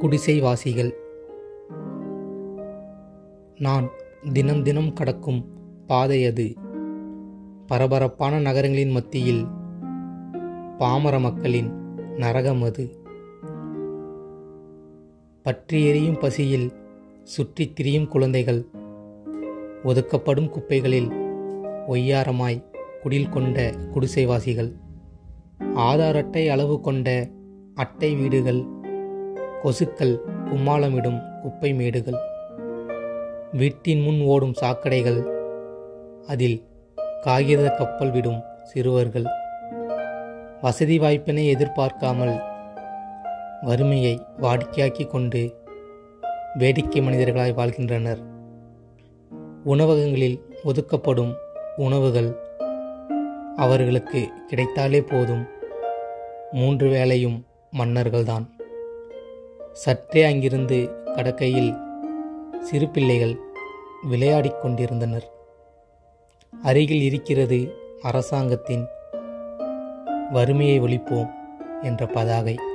குடிசைவாசிகள் நான் தினம் தினம் கடக்கும் பாதை அது பரபரப்பான நகரங்களின் மத்தியில் பாமர மக்களின் நரகம் அது பற்றி எரியும் பசியில் சுற்றித் திரியும் குழந்தைகள் ஒதுக்கப்படும் குப்பைகளில் ஒய்யாரமாய் குடில் கொண்ட குடிசைவாசிகள் ஆதார் அட்டை அளவு கொண்ட அட்டை வீடுகள் கொசுக்கள் கும்மாளமிடும் குப்பை மேடுகள் வீட்டின் முன் ஓடும் சாக்கடைகள் அதில் காகித கப்பல் விடும் சிறுவர்கள் வசதி வாய்ப்பினை எதிர்பார்க்காமல் வறுமையை வாடிக்கையாக்கி கொண்டு வேடிக்கை மனிதர்களாய் வாழ்கின்றனர் உணவகங்களில் ஒதுக்கப்படும் உணவுகள் அவர்களுக்கு கிடைத்தாலே போதும் மூன்று வேளையும் மன்னர்கள்தான் சற்றே அங்கிருந்து கடக்கையில் சிறு பிள்ளைகள் விளையாடிக் கொண்டிருந்தனர் அருகில் இருக்கிறது அரசாங்கத்தின் வறுமையை ஒழிப்போம் என்ற பதாகை